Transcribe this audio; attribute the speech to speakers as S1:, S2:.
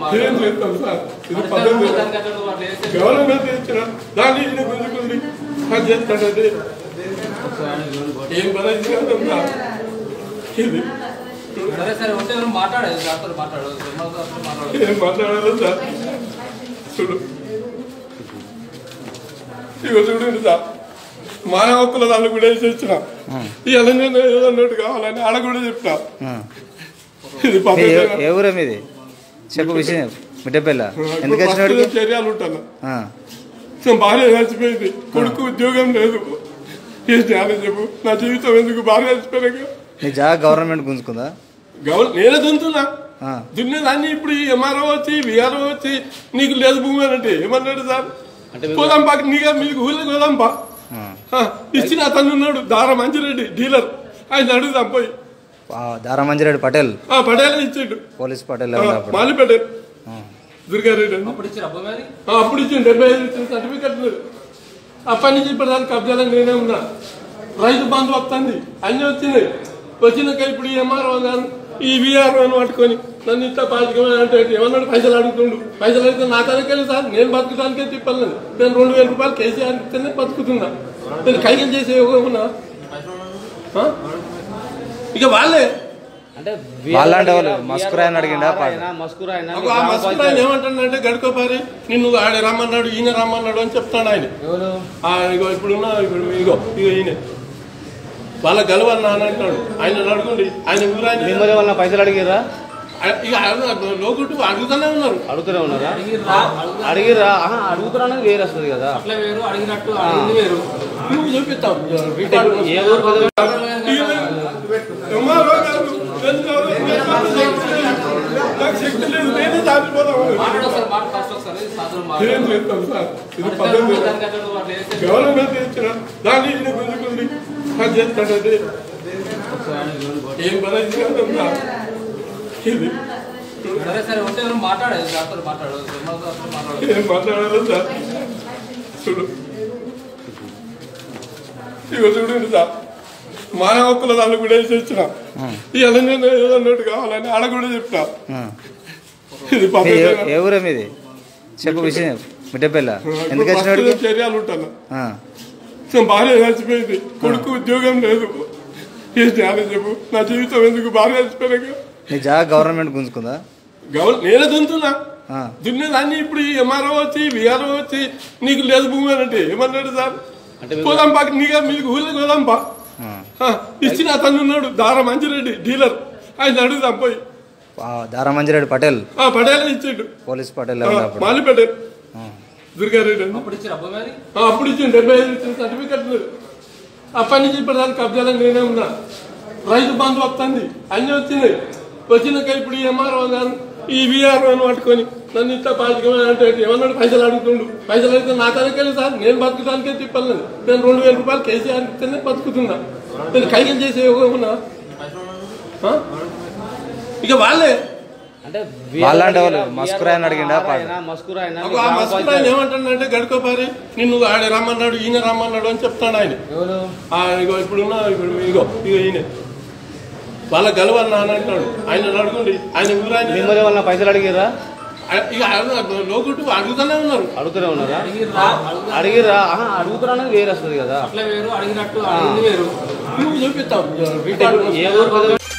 S1: ఏం చేస్తాం సార్ ఇది పద్ధతి గవర్నమెంట్ ఇచ్చిన దాన్ని ఈయన గుంజుకుంది అది చేస్తాడు అది ఏం పద్ధతి కాదు సార్ ఇది
S2: సరే సరే ఉంటే ఎవరు మాట్లాడేది దాంతో మాట్లాడు మాట్లాడు
S1: ఏం మాట్లాడాలి సార్ చూడు ఇగో చూడండి సార్ మానవ హక్కుల దాన్ని కూడా వేసి వచ్చిన ఇవాళ నేను ఏదో అన్నట్టు కావాలని ఆడ కూడా చెప్పిన ఇది
S3: మీ
S1: పద్ధతి
S3: ఏ- ఏ ఊరే మీది చెప్పు విషయం మిట్టపల్లి ఎందుకు వచ్చినాడికి
S1: ప్రస్తుతం చర్యలు ఉంటాను సో భార్య చచ్చిపోయింది కొడుకు ఉద్యోగం లేదు ఏం చేయాలి చెప్పు నా జీవితం ఎందుకు భార్య చచ్చిపోయాక
S3: నీ జాగా గవర్నమెంట్ గుంజుకుందా
S1: గౌరవ నేనే దున్నుతున్నా
S3: ఆ.
S1: దున్నేదాన్ని ఇప్పుడు ఈ ఎంఆర్ఓ వచ్చి విఆర్ఓ వచ్చి నీకు లేదు భూమి అని అంటే ఏమన్నాడు సార్ పోదాంపా నీగా మీకు ఊళ్ళకి పోదాంపా
S3: ఆ.
S1: ఆ, ఇచ్చిన అతను ఉన్నాడు దార మంచిరెడ్డి డీలర్ ఆయన అడుగుదాం పోయి
S3: ఆ, దారామంజిరెడ్డి పటేల్
S1: ఆ పటేల్ ఇచ్చిండు
S3: పోలీస్ పటేల్
S1: ఆ,
S3: ఎవరు అప్పుడు
S1: మాలి పటేల్ దుర్గారెడ్డి అని.
S2: అప్పుడు ఇచ్చిన అబ్బాయి మరి
S1: ఆ, అప్పుడు ఇచ్చిండు డెబ్బై ఐదు ఇచ్చిన సర్టిఫికెట్ లేదు అప్పటి నుంచి ఇప్పటిదాకా కబ్జాలకు నేనే ఉన్నా రైతు బంధు వస్తుంది అన్ని వచ్చినాయి వచ్చినాక ఇప్పుడు ఈ ఎంఆర్ఓ గారు ఈ విఆర్ఓ అని పట్టుకొని నన్ను ఇంత పాతికమైన అంటే ఏమన్నాడు పైసలు అడుగుతుండు పైసలు అడిగితే నా తనకెళ్ళి సార్ నేను బతుకుతానికే తిప్పలేదు నేను రెండు వేల రూపాయలు కేసీఆర్ ఇస్తేనే బతుకుతున్నా నేను కైకలు చేసే యోగం ఉన్నా ఆ? ఇక వాళ్ళే
S2: అంటే
S3: వాళ్ళంటే వాళ్ళు మస్కురాయని అడిగిండా పాట
S2: మస్కురాయన
S1: ఒక ఆ మస్తు ఆయన ఏమంటాడంటే గడుకోపారి నిన్ను ఆడ రమ్మన్నాడు ఈయన రమ్మన్నాడు అని చెప్తాడు ఆయన
S2: ఎవరు
S1: ఆ, ఇగో ఇప్పుడున్న ఇప్పుడు ఇగో ఇగో ఈయన వాళ్ళ గెలవన్నా అని అంటాడు ఆయన అడగండి ఆయన ఊరు ఆయన
S2: మిమ్మల్ని వాళ్ళ పైసలు అడిగిర్రా
S1: ఇక ఆయన లోకుట్టు అడుగుతూనే ఉన్నారు
S2: అడుగుతూనే ఉన్నారా అడిగిర్రా ఆహా, అడుగుతున్నా వేరు వస్తుంది కదా
S4: అట్లా వేరు అడిగినట్టు అడిగింది వేరు
S1: నువ్వు చూపిస్తాం రికార్డు
S2: ఏ ఊరు పెద్ద-
S1: ఎంఆర్ఓ గారు నాకు శక్తి లేదు నేనే దాటిపోతాం
S4: మాట్లాడు ఒకసారి మాట ఫస్ట్ ఒకసారి సాధన
S1: ఏం చేస్తాం సార్ ఇది పద్ధతి
S4: మాట్లాడు
S1: గవర్నమెంట్ ఇచ్చిన దాన్ని ఈయన గుంజుకుంది అది చేస్తాడు అది ఏం పద్ధతి కాదు సార్ ఇది
S4: సరే సరే ఉంటే ఎవరు మాట్లాడేది దాంతో మాట్లాడు మాట్లాడు
S1: ఏం మాట్లాడాలి సార్ చూడు ఇగో చూడండి సార్ మానవ హక్కుల దాన్ని కూడా వేసి వచ్చిన ఇవాళ నేను ఏదో అన్నట్టు కావాలని ఆడ కూడా చెప్పిన
S3: ఆ.
S1: ఇది
S3: మీ
S1: పద్ధతి
S3: ఏ- ఏ ఊరే మీది చెప్పు విషయం మిట్టపల్లి ఎందుకు వచ్చినాడికి
S1: ప్రస్తుతం చర్యలు ఉంటాను
S3: ఆ.
S1: సో భార్య చచ్చిపోయింది కొడుకు ఉద్యోగం లేదు ఏం చేయాలి చెప్పు నా జీవితం ఎందుకు భార్య చచ్చిపోయాక
S3: నీ జాగా గవర్నమెంట్ గుంజుకుందా
S1: గౌరవ నేనే దున్నుతున్నా
S3: ఆ.
S1: దున్నేదాన్ని ఇప్పుడు ఈ ఎంఆర్ఓ వచ్చి విఆర్ఓ వచ్చి నీకు లేదు భూమి అని అంటే ఏమన్నాడు సార్ పోదాంపా నీగా మీకు ఊళ్ళకి పోదాంపా
S3: ఆ.
S1: ఆ, ఇచ్చిన అతను ఉన్నాడు దార మంచిరెడ్డి డీలర్ ఆయన అడుగుదాం పోయి
S3: ఆ, దారామంజిరెడ్డి పటేల్
S1: ఆ పటేల్ ఇచ్చిండు
S3: పోలీస్ పటేల్
S1: ఆ,
S3: ఎవరు అప్పుడు
S1: మాలి పటేల్
S3: ఆ.
S1: దుర్గారెడ్డి అని.
S4: అప్పుడు ఇచ్చిన అబ్బాయి మరి
S1: ఆ, అప్పుడు ఇచ్చిండు డెబ్బై ఐదు ఇచ్చిన సర్టిఫికెట్ లేదు అప్పటి నుంచి ఇప్పటిదాకా కబ్జాలకు నేనే ఉన్నా రైతు బంధు వస్తుంది అన్ని వచ్చినాయి వచ్చినాక ఇప్పుడు ఈ ఎంఆర్ఓ గారు ఈ విఆర్ఓ అని పట్టుకొని నన్ను ఇంత పాతికమైన అంటే ఏమన్నాడు పైసలు అడుగుతుండు పైసలు అడిగితే నా తనకెళ్ళి సార్ నేను బతుకుతానికే తిప్పలేదు నేను రెండు వేల రూపాయలు కేసీఆర్ ఇస్తేనే బతుకుతున్నా నేను కైకలు చేసే యోగం ఉన్నా ఆ? ఇక వాళ్ళే
S2: అంటే
S3: వాళ్ళంటే వాళ్ళు మస్కురాయని అడిగిండా పాట
S2: మస్కురాయన
S1: ఒక ఆ మస్తు ఆయన ఏమంటాడంటే గడుకోపారి నిన్ను ఆడ రమ్మన్నాడు ఈయన రమ్మన్నాడు అని చెప్తాడు ఆయన
S2: ఎవరు
S1: ఆ, ఇగో ఇప్పుడున్న ఇప్పుడు ఇగో ఇగో ఈయన వాళ్ళ గెలవన్నా అని అంటాడు ఆయన అడగండి ఆయన ఊరు ఆయన
S2: మిమ్మల్ని వాళ్ళ పైసలు అడిగిర్రా
S1: ఇక ఆయన లోకుట్టు అడుగుతూనే ఉన్నారు
S2: అడుగుతూనే ఉన్నారా అడిగిర్రా ఆహా, అడుగుతున్నా వేరు వస్తుంది కదా
S4: అట్లా వేరు అడిగినట్టు అడిగింది వేరు
S1: నువ్వు చూపిస్తాం రికార్డు
S2: ఏ ఊరు పెద్ద-